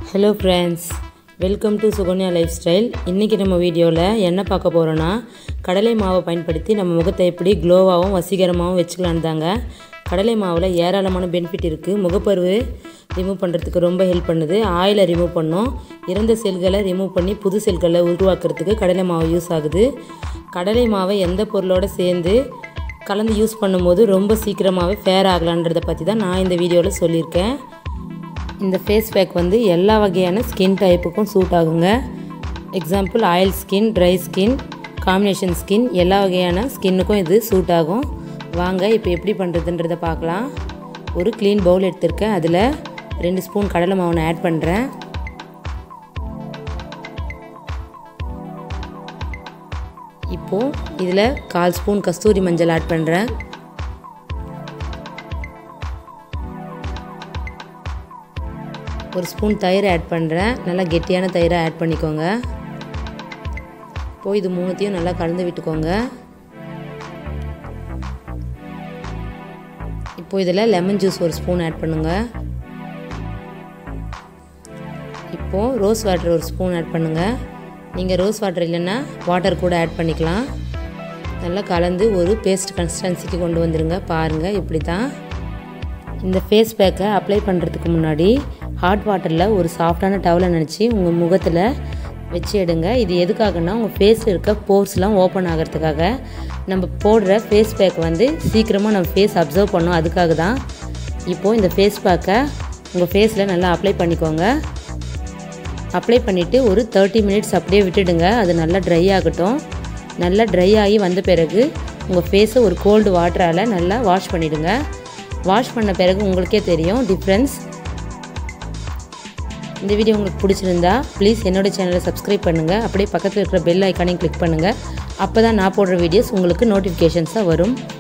hello friends welcome to Sukanya lifestyle இன்றைக்கி நம்ம வீடியோவில் என்ன பார்க்க போகிறோன்னா கடலை மாவை பயன்படுத்தி நம்ம முகத்தை எப்படி க்ளோவாகவும் வசீகரமாகவும் வச்சுக்கலான்னு தாங்க கடலை மாவில் ஏராளமான பெனிஃபிட் இருக்குது முகப்பருவு ரிமூவ் பண்ணுறதுக்கு ரொம்ப ஹெல்ப் பண்ணுது ஆயிலை ரிமூவ் பண்ணும் இறந்த செல்களை ரிமூவ் பண்ணி புது செல்களை உருவாக்குறதுக்கு கடலை மாவு யூஸ் ஆகுது கடலை மாவை எந்த பொருளோடு சேர்ந்து கலந்து யூஸ் பண்ணும்போது ரொம்ப சீக்கிரமாகவே ஃபேர் ஆகலான்றதை பற்றி தான் நான் இந்த வீடியோவில் சொல்லியிருக்கேன் இந்த ஃபேஸ் பேக் வந்து எல்லா வகையான ஸ்கின் டைப்புக்கும் சூட் ஆகுங்க example oil skin dry skin combination skin எல்லா வகையான ஸ்கின்னுக்கும் இது சூட் ஆகும் வாங்க இப்போ எப்படி பண்ணுறதுன்றதை பார்க்கலாம் ஒரு க்ளீன் பவுல் எடுத்திருக்கேன் அதில் ரெண்டு ஸ்பூன் கடலை மாவு நான் ஆட் பண்ணுறேன் இப்போது இதில் கால் ஸ்பூன் கஸ்தூரி மஞ்சள் ஆட் பண்ணுறேன் ஒரு ஸ்பூன் தயிர் ஆட் பண்ணுறேன் நல்லா கெட்டியான தயிரை ஆட் பண்ணிக்கோங்க இப்போ இது மூணுத்தையும் நல்லா கலந்து விட்டுக்கோங்க இப்போ இதில் லெமன் ஜூஸ் ஒரு ஸ்பூன் ஆட் பண்ணுங்கள் இப்போது ரோஸ் வாட்டர் ஒரு ஸ்பூன் ஆட் பண்ணுங்கள் நீங்கள் ரோஸ் வாட்டர் இல்லைன்னா வாட்டர் கூட ஆட் பண்ணிக்கலாம் நல்லா கலந்து ஒரு பேஸ்ட் கன்சிஸ்டன்சிக்கு கொண்டு வந்துடுங்க பாருங்கள் இப்படி தான் இந்த ஃபேஸ் பேக்கை அப்ளை பண்ணுறதுக்கு முன்னாடி ஹாட் வாட்டரில் ஒரு சாஃப்டான டவலை நினச்சி உங்கள் முகத்தில் வச்சு எடுங்க இது எதுக்காகனா உங்கள் ஃபேஸில் இருக்க போர்ஸ்லாம் ஓப்பன் ஆகிறதுக்காக நம்ம போடுற ஃபேஸ் பேக் வந்து சீக்கிரமாக நம்ம ஃபேஸ் அப்சர்வ் பண்ணோம் அதுக்காக தான் இப்போது இந்த ஃபேஸ் பேக்கை உங்கள் ஃபேஸில் நல்லா அப்ளை பண்ணிக்கோங்க அப்ளை பண்ணிவிட்டு ஒரு தேர்ட்டி மினிட்ஸ் அப்படியே விட்டுடுங்க அது நல்லா ட்ரை ஆகட்டும் நல்லா ட்ரை ஆகி வந்த பிறகு உங்கள் ஃபேஸை ஒரு கோல்டு வாட்டரால் நல்லா வாஷ் பண்ணிவிடுங்க வாஷ் பண்ண பிறகு உங்களுக்கே தெரியும் டிஃப்ரென்ஸ் இந்த வீடியோ உங்களுக்கு பிடிச்சிருந்தா ப்ளீஸ் என்னோடய சேனலை சப்ஸ்கிரைப் பண்ணுங்கள் அப்படியே பக்கத்தில் இருக்கிற பெல் ஐக்கானையும் கிளிக் பண்ணுங்கள் அப்போ தான் நான் போடுற வீடியோஸ் உங்களுக்கு நோட்டிஃபிகேஷன்ஸாக வரும்